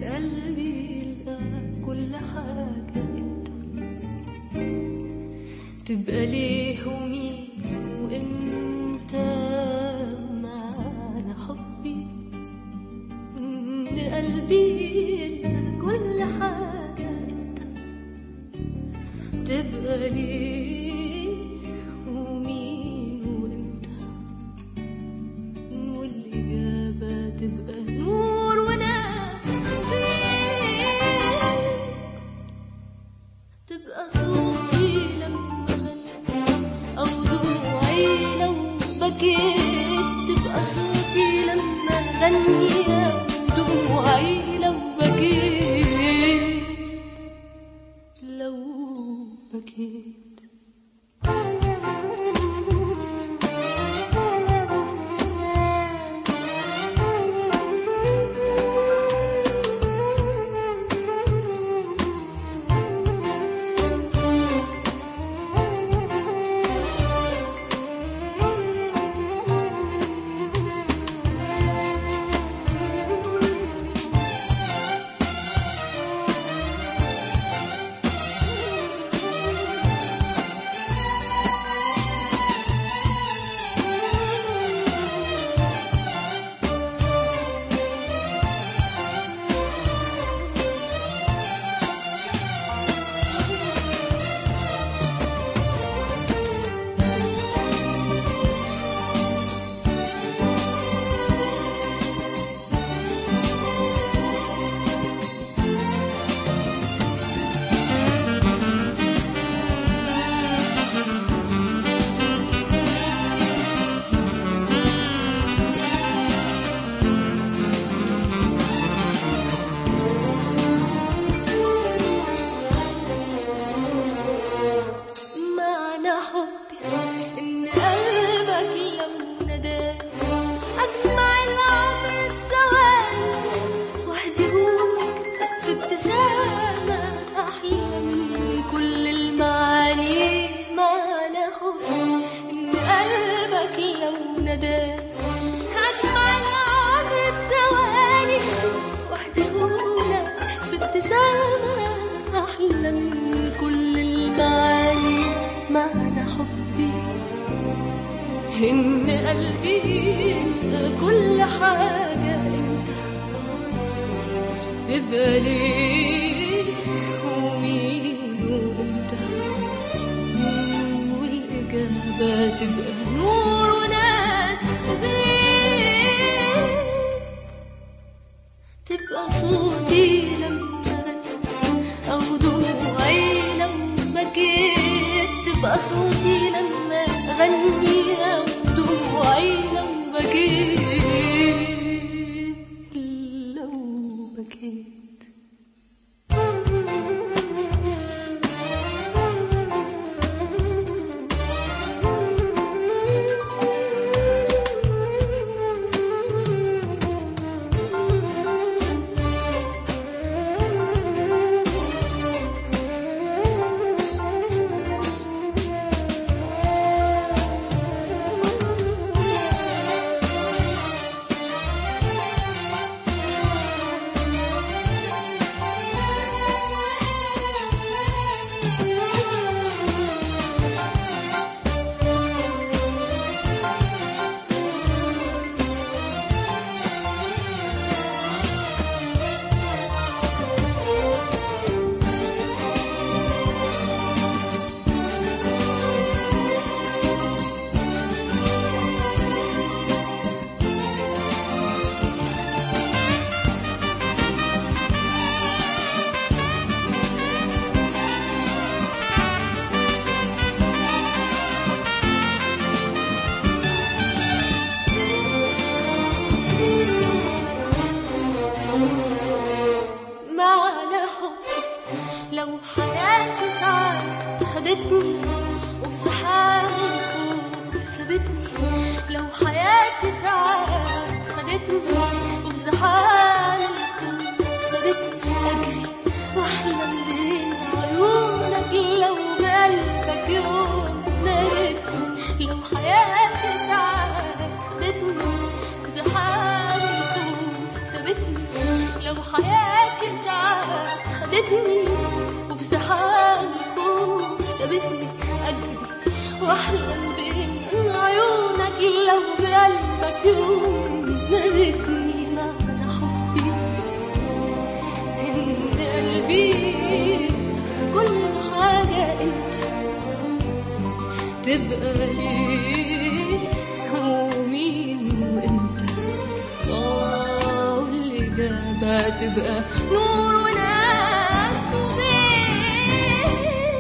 قلبي يلقى كل حاجة انت تبقى ليه ومين وامتى معانا حبي ان قلبي يلقى كل حاجة انت تبقى ليه ومين وامتى والإجابة تبقى نور وناس وبيت تبقى صوتي لما غني أو دموعي لو بكيت تبقى صوتي لما غني أو دموعي لو بكيت لو بكيت معنى حبي إن قلبك لو ناداني أجمع العمر في ثواني وأهديهولك في ابتسامة أحلى من كل المعاني معنى حبي إن قلبك لو ناداني أجمع العمر في ثواني وأهديهولك في ابتسامة أحلى من كل المعاني معنى حبي إن قلبي يبقى كل حاجة أنت تبقى ليه ومين وأنت مم، والإجابة تبقى نور وناس وبيت تبقى صوتي لما غني أو دموعي لو بكيت تبقى صوتي لما غني أو دموعي لو بكيت لو بكيت معنى حب لو حياتي ساعات خدتني وفي سحاب الخوف سابتني لو حياتي ساعات خدتني وفي سحاب الخوف سابتني أجري وأحلم بين عيونك لو بقلبك يوم نادتني لو حياتي ساعات خدتني وفي سحاب الخوف سابتني لو حياتي خدتني وبسحاب الخوف سابتني أجري وأحلم بإن عيونك لو بقلبك يوم نادتني معنى حبي إن قلبي كل حاجة أنت تبقى ليه ومين وانت اه واللي جابها تبقى نور وناس وبيت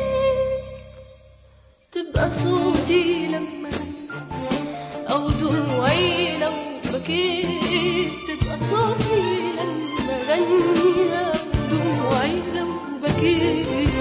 تبقى صوتي لما او دموعي لو بكيت تبقى صوتي لما غني او دموعي لو بكيت